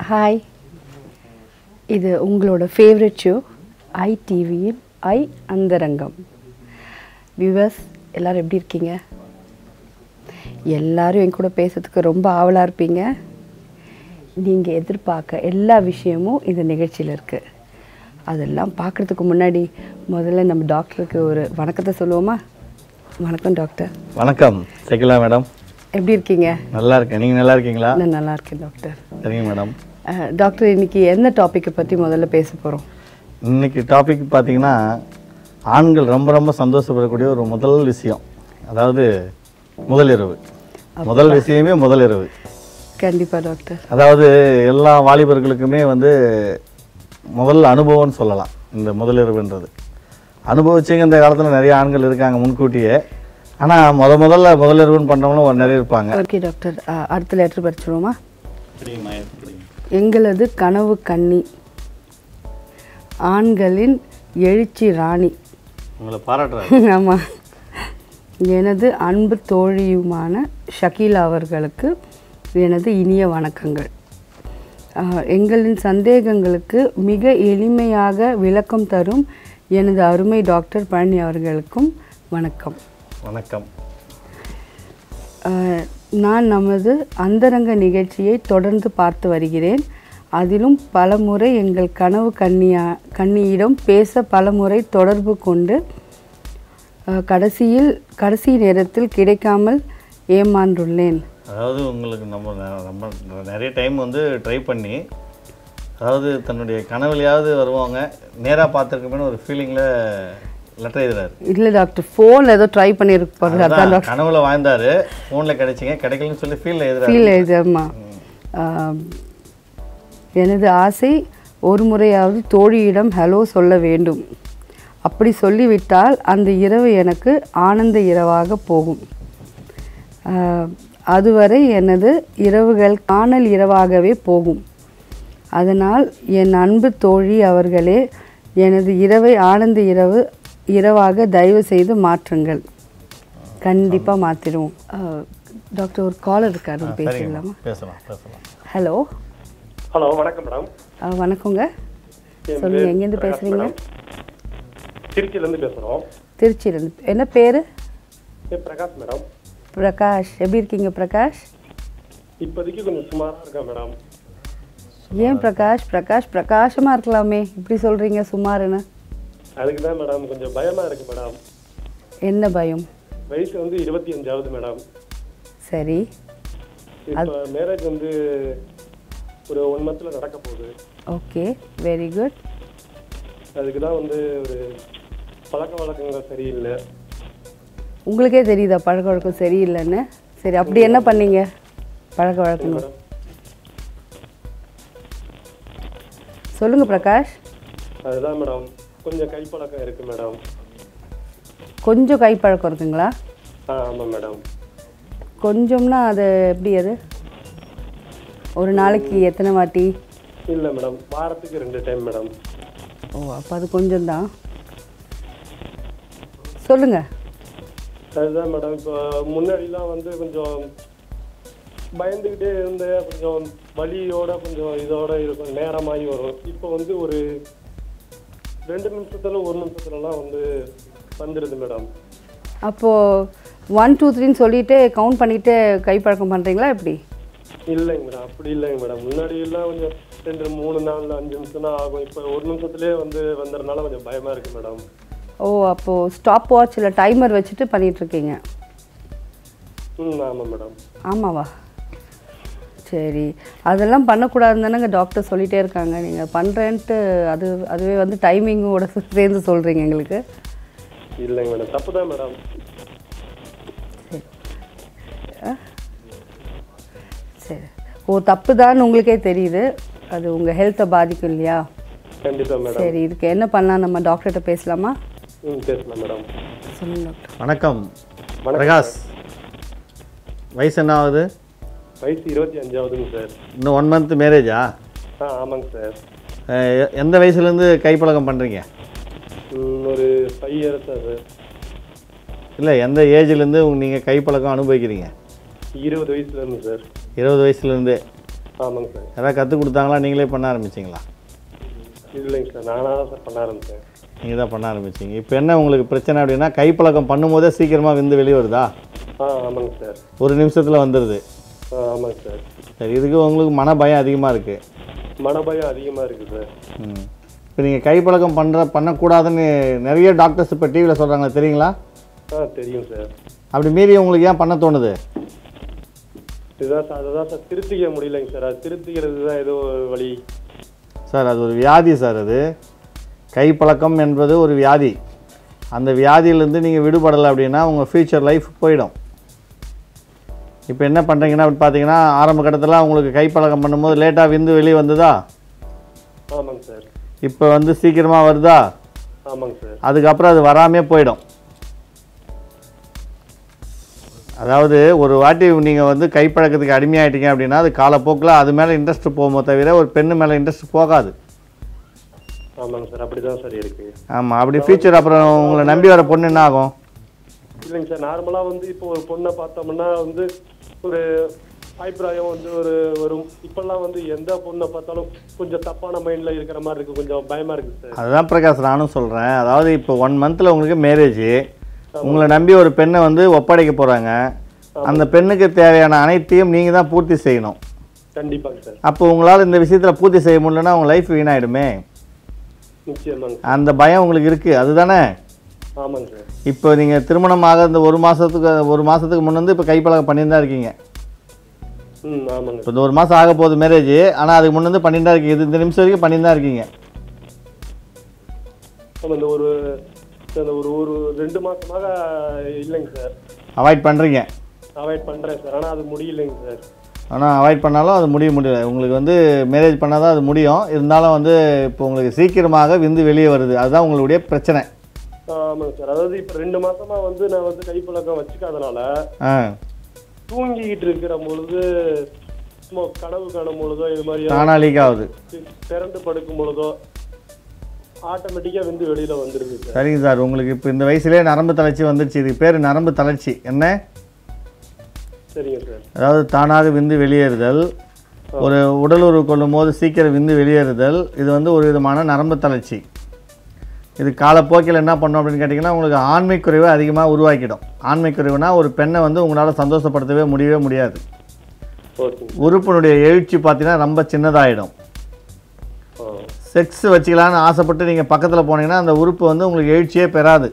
Hi இது உங்களோட favourite show ஐ டிவியின் ஐ அந்தரங்கம் வியூவர்ஸ் எல்லாரும் எப்படி இருக்கீங்க எல்லாரும் என் கூட பேசுறதுக்கு ரொம்ப ஆவலாக இருப்பீங்க நீங்கள் எதிர்பார்க்க எல்லா விஷயமும் இந்த நிகழ்ச்சியில் இருக்குது அதெல்லாம் பார்க்குறதுக்கு முன்னாடி முதல்ல நம்ம டாக்டருக்கு ஒரு வணக்கத்தை சொல்லுவோமா வணக்கம் டாக்டர் வணக்கம் சகிலா மேடம் எப்படி இருக்கீங்க நல்லா இருக்கேன் நீங்கள் நல்லா இருக்கீங்களா நான் நல்லா இருக்கேன் டாக்டர் சரிங்க மேடம் அஹ், டாக்டர் இன்னைக்கு எந்த டாப்பிக்கை பற்றி முதல்ல பேச போகிறோம் இன்னைக்கு டாபிக் பார்த்தீங்கன்னா ஆண்கள் ரொம்ப ரொம்ப சந்தோஷப்படக்கூடிய ஒரு முதல் விஷயம் அதாவது முதலிரவு முதல் விஷயமே முதலிரவு கண்டிப்பாக டாக்டர் அதாவது எல்லா வாலிபர்களுக்குமே வந்து முதல் அனுபவம்னு சொல்லலாம் இந்த முதலிரவுன்றது அனுபவிச்சவங்க இந்த காலத்தில் நிறைய ஆண்கள் இருக்காங்க முன்கூட்டியே ஆனால் முத முதல்ல முதலிரவுன்னு பண்ணுறவங்களும் ஒரு நிறைய இருப்பாங்க ஓகே டாக்டர் அஹ், அடுத்த லெட்டர் படிச்சிருவோமா எங்களது கனவு கன்னி ஆண்களின் எழுச்சி ராணி உங்களை பாராட்டுறாரு ஆமாம் எனது அன்பு தோழியுமான ஷக்கீலா அவர்களுக்கு எனது இனிய வணக்கங்கள் அஹ், எங்களின் சந்தேகங்களுக்கு மிக எளிமையாக விளக்கம் தரும் எனது அருமை டாக்டர் பழனி அவர்களுக்கும் வணக்கம் வணக்கம் அஹ், நான் நமது அந்தரங்க நிகழ்ச்சியை தொடர்ந்து பார்த்து வருகிறேன் அதிலும் பலமுறை எங்கள் கனவு கன்னியா கன்னியிடம் பேச பலமுறை தொடர்பு கொண்டு அஹ், கடைசியில் கடைசி நேரத்தில் கிடைக்காமல் ஏமாந்துள்ளேன் அதாவது உங்களுக்கு நம்ம ந- நம்ம நிறைய டைம் வந்து ட்ரை பண்ணி அதாவது தன்னுடைய கனவுலையாவது வருவாங்க நேராக பார்த்துருக்கோமேனு ஒரு ஃபீலிங்கில் லெட்டர் எழுதுறாரு இல்லை டாக்டர் ஃபோனில் ஏதோ ட்ரை பண்ணியிருப்பாரு அதான் அதான் கனவுல வாழ்ந்தாரு ஃபோனில் கிடைச்சிங்க கிடைக்கலன்னு சொல்லி ஃபீலில் எழுதுறாரு ஃபீல் எழுதம்மா எனது ஆசை ஒரு முறையாவது தோழியிடம் ஹலோ சொல்ல வேண்டும் அப்படி சொல்லிவிட்டால் அந்த இரவு எனக்கு ஆனந்த இரவாக போகும் ஆஹ், அதுவரை எனது இரவுகள் காணல் இரவாகவே போகும் அதனால் என் அன்பு தோழி அவர்களே எனது இரவை ஆனந்த இரவு இரவாக தயவு செய்து மாற்றுங்கள் கண்டிப்பாக மாற்றிடுவோம் டாக்டர் ஒரு காலர் இருக்காரு பேசிடலாமா பேசலாம் பேசலாம் ஹலோ ஹலோ வணக்கம் மேடம் வணக்கங்க என் சொல்லுங்க பேர் எங்கேருந்து பிரகாஷ் பேசுறீங்க மேடம். திருச்சியிலேருந்து பேசுகிறோம் திருச்சியிலேருந்து என்ன பேர் என் பிரகாஷ் மேடம் பிரகாஷ் எப்படி இருக்கீங்க பிரகாஷ் இப்போதைக்கு கொஞ்சம் சுமாராக இருக்கேன் மேடம் ஏன் பிரகாஷ் பிரகாஷ் பிரகாசமாக இருக்கலாமே இப்படி சொல்கிறீங்க சுமாருன்னு அதுக்கு தான் மேடம் கொஞ்சம் பயமாக இருக்கு மேடம் என்ன பயம் வயசு வந்து இருபத்தி அஞ்சாவது மேடம் சரி இப்போ மேரேஜ் வந்து ஒரு ஒன் மந்த்தில் நடக்க போகுது ஓகே வெரி குட் அதுக்கு தான் வந்து ஒரு பழக்க வழக்கங்கள் சரியில்லை உங்களுக்கே தெரியுதா பழக்க வழக்கம் சரியில்லைன்னு சரி அப்படி என்ன பண்ணீங்க பழக்க வழக்கங்கள் மேடம் சொல்லுங்கள் பிரகாஷ் அதுதான் மேடம் கொஞ்சம் கைப்பழக்கம் இருக்கு மேடம் கொஞ்சம் கைப்பழக்கம் இருக்குங்களா ஆ ஆமாம் மேடம் கொஞ்சம்னா அது எப்படி அது ஒரு நாளைக்கு எத்தனை வாட்டி இல்லை மேடம் வாரத்துக்கு ரெண்டு டைம் மேடம் ஓ அப்போ அது கொஞ்சம் தான் சொல்லுங்கள் அதுதான் மேடம் இப்போ முன்னாடிலாம் வந்து கொஞ்சம் பயந்துக்கிட்டே இருந்து கொஞ்சம் வலியோட கொஞ்சம் இதோட இருக்கும் நேரமாகி வரும் இப்போ வந்து ஒரு ரெண்டு நிமிஷத்துல ஒரு நிமிஷத்துலலாம் வந்து வந்துடுது மேடம் அப்போது ஒன் டூ த்ரீன்னு சொல்லிட்டு கவுண்ட் பண்ணிவிட்டு கைப்பழக்கம் பண்ணுறீங்களா எப்படி இல்லைங்க மேடம் அப்படி இல்லைங்க மேடம் முன்னாடி எல்லாம் கொஞ்சம் ரெண்டு மூணு நாலு அஞ்சு நிமிஷம் தான் ஆகும் இப்போ ஒரு நிமிஷத்துலேயே வந்து வந்ததுனால கொஞ்சம் பயமாக இருக்கு மேடம் ஓ அப்போது ஸ்டாப் வாட்ச் இல்லை டைமர் வச்சுட்டு பண்ணிகிட்ருக்கீங்க ம் ஆமாம் மேடம் ஆமாவா சரி அதெல்லாம் பண்ணக்கூடாதுன்னு தானேங்க டாக்டர் சொல்லிகிட்டே இருக்காங்க நீங்கள் பண்ணுறேன்ட்டு அது அதுவே வந்து டைமிங்கோட சேர்ந்து சொல்கிறீங்க எங்களுக்கு இல்லைங்க மேடம் தப்பு தான் மேடம் சரி ஓ தப்பு தான் உங்களுக்கே தெரியுது அது உங்கள் ஹெல்த்தை பாதிக்கும் இல்லையா கண்டிப்பாக மேடம் சரி இதுக்கு என்ன பண்ணலாம் நம்ம டாக்டர்கிட்ட பேசலாமா ம் பேசலாம் மேடம் சொல்லுங்க டாக்டர் வணக்கம் வணக்கம் பிரகாஷ் வயசு என்ன ஆகுது வயசு இருபத்தி அஞ்சாவதுங்க சார் இன்னும் ஒன் மந்த் மேரேஜா ஆ ஆமாங்க சார் எந்த வயசுலேருந்து கைப்பழக்கம் பண்ணுறீங்க ம், ஒரு ஃபைவ் இயர்ஸ் சார் இல்லை எந்த ஏஜ்லேருந்து நீங்கள் கைப்பழக்கம் அனுபவிக்கிறீங்க இருபது வயசுல இருந்து சார் இருபது வயசுலேருந்து ஆமாங்க சார் யாராவது கற்றுக் கொடுத்தாங்களா நீங்களே பண்ண ஆரம்பிச்சிங்களா இல்லைங்க சார் நானாக தான் சார் பண்ண ஆரம்பித்தேன் நீங்கள் தான் பண்ண ஆரம்பிச்சிங்க இப்போ என்ன உங்களுக்கு பிரச்சனை அப்படின்னா கைப்பழக்கம் பண்ணும்போதே சீக்கிரமாக விந்து வெளியே வருதா ஆ ஆமாங்க சார் ஒரு நிமிஷத்தில் வந்துடுது ஆ ஆமாங்க சார் சரி இதுக்கு உங்களுக்கு மன பயம் அதிகமாக இருக்குது மனபயம் அதிகமாக இருக்குது சார் ம் இப்போ நீங்கள் கைப்பழக்கம் பண்ணுற பண்ணக்கூடாதுன்னு நிறைய டாக்டர்ஸ் இப்போ டிவியில் சொல்கிறாங்களே தெரியுங்களா ஆ தெரியும் சார் அப்படி மீறி உங்களுக்கு ஏன் பண்ண தோணுது இதுதான் சார் அதுதான் சார் திருத்திக்க முடியலைங்க சார் அது திருத்திக்கிறது தான் ஏதோ ஒரு வழி சார் அது ஒரு வியாதி சார் அது கைப்பழக்கம் என்பது ஒரு வியாதி அந்த வியாதியிலேருந்து நீங்கள் விடுபடலை அப்படின்னா உங்கள் ஃப்யூச்சர் லைஃப் போயிடும் இப்போ என்ன பண்ணுறீங்கன்னா அப்படி பார்த்தீங்கன்னா ஆரம்ப கட்டத்தில் உங்களுக்கு கைப்பழக்கம் பண்ணும்போது லேட்டாக விந்து வெளியே வந்ததா ஆமாங்க சார் இப்போ வந்து சீக்கிரமாக வருதா ஆமாங்க சார் அதுக்கப்புறம் அது வராமே போயிடும் அதாவது ஒரு வாட்டி நீங்கள் வந்து கைப்பழக்கத்துக்கு அடிமையாயிட்டீங்க அப்படின்னா அது காலப்போக்கில் அது மேலே இன்ட்ரெஸ்ட் போகுமோ தவிர ஒரு பெண்ணு மேலே இன்ட்ரெஸ்ட் போகாது ஆமாங்க சார் அப்படி தான் சார் இருக்கு ஆமாம் அப்படி ஃபியூச்சர் அப்புறம் உங்களை நம்பி வர பொண்ணு என்ன ஆகும் இல்லைங்க சார் நார்மலாக வந்து இப்போ ஒரு பொண்ணை பார்த்தோம்னா வந்து ஒரு அபிப்பிராயம் வந்து ஒரு வரும் இப்பெல்லாம் வந்து எந்த பொண்ணை பார்த்தாலும் கொஞ்சம் தப்பான மைண்டில் இருக்கிற மாதிரி இருக்கு கொஞ்சம் பயமா இருக்கு சார் அதுதான் பிரகாஷ் நானும் சொல்கிறேன் அதாவது இப்போ ஒன் மந்தில் உங்களுக்கு மேரேஜ் உங்களை நம்பி ஒரு பெண்ணை வந்து ஒப்படைக்க போகிறாங்க அந்த பெண்ணுக்கு தேவையான அனைத்தையும் நீங்கள் தான் பூர்த்தி செய்யணும் கண்டிப்பாங்க சார் அப்போ உங்களால் இந்த விஷயத்தில் பூர்த்தி செய்ய முடியலன்னா உங்கள் லைஃப் வீணாயிடுமே நிச்சயமாங்க அந்த பயம் உங்களுக்கு இருக்குது அதுதானே சார் ஆமாங்க சார் இப்போ நீங்கள் திருமணமாக இந்த ஒரு மாதத்துக்கு ஒரு மாதத்துக்கு முன்ன வந்து இப்போ கைப்பழக்கம் பண்ணிட்டு தான் இருக்கீங்க ம் ஆமாங்க இப்போ இந்த ஒரு மாதம் ஆக போகுது மேரேஜ் ஆனால் அதுக்கு முன்ன வந்து பண்ணிட்டு தான் இருக்கீங்க இது இந்த நிமிஷம் வரைக்கும் பண்ணிட்டு தான் இருக்கீங்க ஆமாம் இந்த ஒரு இந்த ஒரு ஒரு ரெண்டு மாசமாக இல்லைங்க சார் அவாய்ட் பண்ணுறீங்க அவாய்ட் பண்றேன் சார் ஆனா அது முடியலைங்க சார் ஆனால் அவாய்ட் பண்ணாலும் அது முடிய முடியல உங்களுக்கு வந்து மேரேஜ் பண்ணால் தான் அது முடியும் இருந்தாலும் வந்து இப்போ உங்களுக்கு சீக்கிரமாக விந்து வெளியே வருது அதுதான் உங்களுடைய பிரச்சனை ஆமாங்க சார் அதாவது இப்போ ரெண்டு மாசமா வந்து நான் வந்து கைப்பழக்கம் வச்சுக்காதனால ஆ தூங்கிக்கிட்டு இருக்கிற பொழுது சும்மா கனவு காணும் பொழுதோ இது மாதிரி தானாக லீக் ஆகுது திறந்து படுக்கும் பொழுதோ ஆட்டோமேட்டிக்கா வந்து வெளியில வந்துருது சார் சரிங்க சார் உங்களுக்கு இப்போ இந்த வயசுலேயே நரம்பு தளர்ச்சி வந்துருச்சு இது பேர் நரம்பு தளர்ச்சி என்ன சரிங்க சார் அதாவது தானாக விந்து வெளியேறுதல் ஒரு உடல் உறவு கொள்ளும் போது சீக்கிரம் விந்து வெளியேறுதல் இது வந்து ஒரு விதமான நரம்பு தளர்ச்சி இது காலப்போக்கில் என்ன பண்ணும் அப்படின்னு கேட்டிங்கன்னா உங்களுக்கு ஆண்மை குறைவை அதிகமாக உருவாக்கிடும் ஆண்மை குறைவுனா ஒரு பெண்ணை வந்து உங்களால் சந்தோஷப்படுத்தவே முடியவே முடியாது ஓகேங்க உறுப்பினுடைய எழுச்சி பார்த்தீங்கன்னா ரொம்ப சின்னதாகிடும் ஆ செக்ஸ் வச்சுக்கலான்னு ஆசைப்பட்டு நீங்கள் பக்கத்தில் போனீங்கன்னா அந்த உறுப்பு வந்து உங்களுக்கு எழுச்சியே பெறாது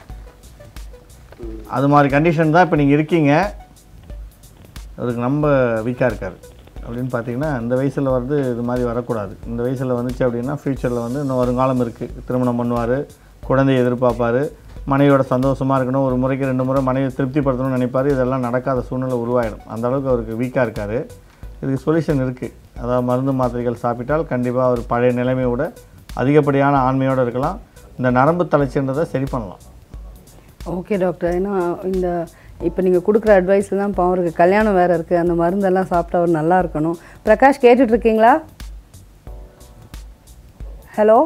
அது மாதிரி கண்டிஷன் தான் இப்போ நீங்கள் இருக்கீங்க அதுக்கு ரொம்ப வீக்காக இருக்கார் அப்படின்னு பார்த்தீங்கன்னா இந்த வயசில் வந்து இது மாதிரி வரக்கூடாது இந்த வயசில் வந்துச்சு அப்படின்னா ஃப்யூச்சரில் வந்து இன்னும் வருங்காலம் இருக்குது திருமணம் பண்ணுவார் குழந்தையை எதிர்பார்ப்பார் மனைவியோட சந்தோஷமாக இருக்கணும் ஒரு முறைக்கு ரெண்டு முறை மனைவியை திருப்திப்படுத்தணும்னு நினைப்பார் இதெல்லாம் நடக்காத சூழ்நிலை உருவாயிடும் அந்த அளவுக்கு அவருக்கு வீக்காக இருக்கார் இதுக்கு சொல்யூஷன் இருக்குது அதாவது மருந்து மாத்திரைகள் சாப்பிட்டால் கண்டிப்பாக அவர் பழைய நிலைமையோட அதிகப்படியான ஆண்மையோடு இருக்கலாம் இந்த நரம்பு தளர்ச்சின்றதை சரி பண்ணலாம் ஓகே டாக்டர் ஏன்னா இந்த இப்போ நீங்கள் கொடுக்குற அட்வைஸ் தான் இப்போ அவருக்கு கல்யாணம் வேறு இருக்குது அந்த மருந்தெல்லாம் சாப்பிட்டு அவர் நல்லா இருக்கணும் பிரகாஷ் கேட்டுட்டு இருக்கீங்களா ஹலோ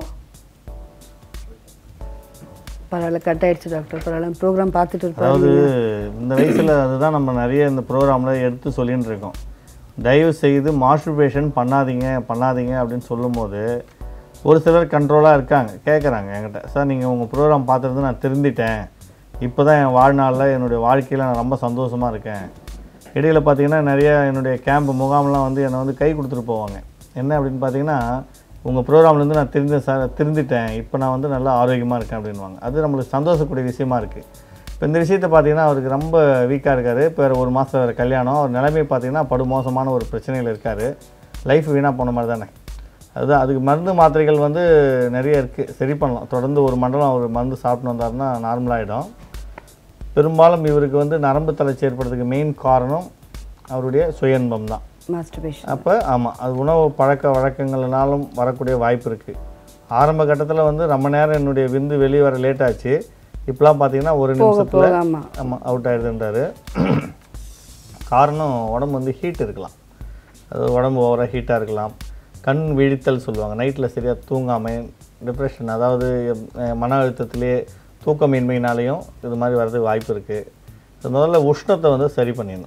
பரவாயில்ல கட் ஆயிடுச்சு டாக்டர் பரவாயில்ல ப்ரோக்ராம் பார்த்துட்டு அதாவது இருப்பாரு இந்த வயசில் அதுதான் நம்ம நிறைய இந்த ப்ரோக்ராமில் எடுத்து சொல்லின்னு இருக்கோம் தயவு செய்து மாஸ்டர்பேஷன் பண்ணாதீங்க பண்ணாதீங்க அப்படின்னு சொல்லும்போது ஒரு சிலர் கண்ட்ரோலாக இருக்காங்க கேட்குறாங்க என்கிட்ட சார் நீங்கள் உங்கள் ப்ரோக்ராம் பார்த்துருந்து நான் திருந்திட்டேன் இப்போ தான் என் வாழ்நாளில் என்னுடைய வாழ்க்கையில் நான் ரொம்ப சந்தோஷமாக இருக்கேன் இடையில பார்த்தீங்கன்னா நிறைய என்னுடைய கேம்ப் முகாம்லாம் வந்து என்னை வந்து கை கொடுத்துட்டு போவாங்க என்ன அப்படின்னு பார்த்தீங்கன்னா உங்கள் ப்ரோக்ராம்லேருந்து நான் திருந்த சார் திருந்திட்டேன் இப்போ நான் வந்து நல்லா ஆரோக்கியமாக இருக்கேன் அப்படின்வாங்க அது நம்மளுக்கு சந்தோஷக்கூடிய விஷயமா இருக்குது இப்போ இந்த விஷயத்தை பார்த்தீங்கன்னா அவருக்கு ரொம்ப வீக்காக இருக்கார் இப்போ வேறு ஒரு மாதம் வேறு கல்யாணம் அவர் நிலைமை பார்த்தீங்கன்னா படுமோசமான ஒரு பிரச்சனையில் இருக்கார் லைஃப் வீணாக போன மாதிரி தானே அதுதான் அதுக்கு மருந்து மாத்திரைகள் வந்து நிறைய இருக்குது சரி பண்ணலாம் தொடர்ந்து ஒரு மண்டலம் அவர் மருந்து சாப்பிட்டு வந்தாருன்னா நார்மலாகிடும் பெரும்பாலும் இவருக்கு வந்து நரம்பு தளர்ச்சி ஏற்படுறதுக்கு மெயின் காரணம் அவருடைய சுயன்பம் தான் மாஸ்டர்பேஷன் அப்போ ஆமாம் அது உணவு பழக்க வழக்கங்கள்னாலும் வரக்கூடிய வாய்ப்பு இருக்குது ஆரம்ப கட்டத்தில் வந்து ரொம்ப நேரம் என்னுடைய விந்து வெளியே வர லேட் ஆச்சு இப்போலாம் பார்த்தீங்கன்னா ஒரு போக நிமிஷத்தில் போக ஆமாம் ஆமாம் அவுட் ஆயிடுதுன்றாரு காரணம் உடம்பு வந்து ஹீட் இருக்கலாம் அது உடம்பு ஓவராக ஹீட்டாக இருக்கலாம் கண் விழித்தல் சொல்லுவாங்க நைட்டில் சரியாக தூங்காமல் டிப்ரெஷன் அதாவது அஹ், மன அழுத்தத்திலே தூக்கமின்மையினாலையும் இது மாதிரி வர்றதுக்கு வாய்ப்பு இருக்குது இது முதல்ல உஷ்ணத்தை வந்து சரி பண்ணிடணும்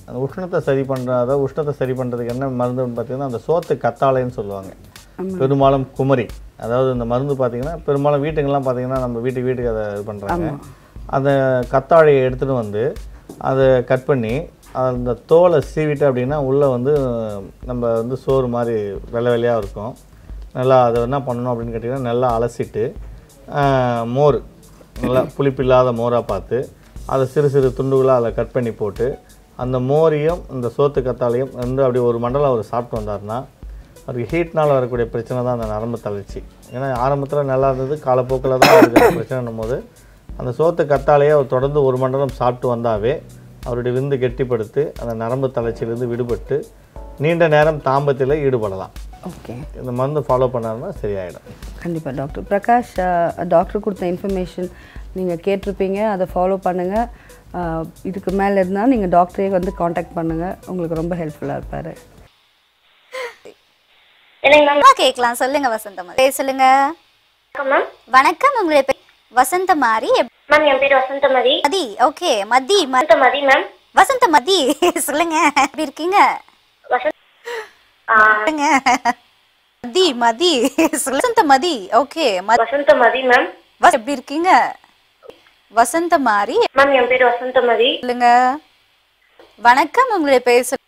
அந்த உஷ்ணத்தை சரி பண்ணுற அதாவது உஷ்ணத்தை சரி பண்ணுறதுக்கு என்ன மருந்துன்னு பார்த்தீங்கன்னா அந்த சோத்து கத்தாழைன்னு சொல்லுவாங்க பெரும்பாலும் குமரி அதாவது இந்த மருந்து பார்த்தீங்கன்னா பெரும்பாலும் வீட்டுங்கெல்லாம் பார்த்தீங்கன்னா நம்ம வீட்டுக்கு வீட்டுக்கு அதை இது பண்ணுறாங்க அந்த கத்தாழையை எடுத்துகிட்டு வந்து அதை கட் பண்ணி அந்த தோலை சீவிட்டு அப்படின்னா உள்ளே வந்து நம்ம வந்து சோறு மாதிரி வெள்ளை வெள்ளையாக இருக்கும் நல்லா அதை என்ன பண்ணணும் அப்படின்னு கேட்டிங்கன்னா நல்லா அலசிட்டு ஆஹ், மோர் நல்லா புளிப்பில்லாத மோராக பார்த்து அதை சிறு சிறு துண்டுகளாக அதில் கட் பண்ணி போட்டு அந்த மோரையும் இந்த சோத்து கத்தாலையும் வந்து அப்படி ஒரு மண்டலம் அவர் சாப்பிட்டு வந்தாருன்னா அவருக்கு ஹீட்னால் வரக்கூடிய பிரச்சனை தான் அந்த நரம்பு தளர்ச்சி ஏன்னா ஆரம்பத்தில் நல்லா இருந்தது காலப்போக்கில் தான் அவருக்கு அந்த பிரச்சனைன்னும் போது அந்த சோத்து கத்தாலையே அவர் தொடர்ந்து ஒரு மண்டலம் சாப்பிட்டு வந்தாவே அவருடைய விந்து கெட்டிப்படுத்தி அந்த நரம்பு தளர்ச்சியிலிருந்து விடுபட்டு நீண்ட நேரம் தாம்பத்தியில் ஈடுபடலாம் ஓகே இந்த மருந்து ஃபாலோ பண்ணாருன்னா சரியாயிடும் கண்டிப்பாக டாக்டர் பிரகாஷ் டாக்டர் கொடுத்த இன்ஃபர்மேஷன் நீங்கள் கேட்டிருப்பீங்க அதை ஃபாலோ பண்ணுங்கள் இதுக்கு மேலே இருந்தால் நீங்கள் டாக்டரே வந்து காண்டாக்ட் பண்ணுங்கள் உங்களுக்கு ரொம்ப ஹெல்ப்ஃபுல்லாக இருப்பார் இல்லைங்க மேம் அம்மா கேட்கலாம் சொல்லுங்க வசந்தம் பேர் சொல்லுங்க வணக்கம் மேம் வணக்கம் உங்களுடைய பேர் வசந்த மாரி எப்- மேம் என் பேர் வசந்தமதி மதி ஓகே மதி ம- வசந்தமதி மேம் வசந்த மதி சொல்லுங்க எப்படி இருக்கீங்க வசந்த் ஆ, சொல்லுங்க மதி மதி சொல்லு. வசந்த மதி ஓகே வசந்தமதி மேம் எப்படி இருக்கீங்க வசந்த மாரி மேம் என் பேர் வசந்தமதி சொல்லுங்க வணக்கம் உங்களுடைய பேர் சொல்லு.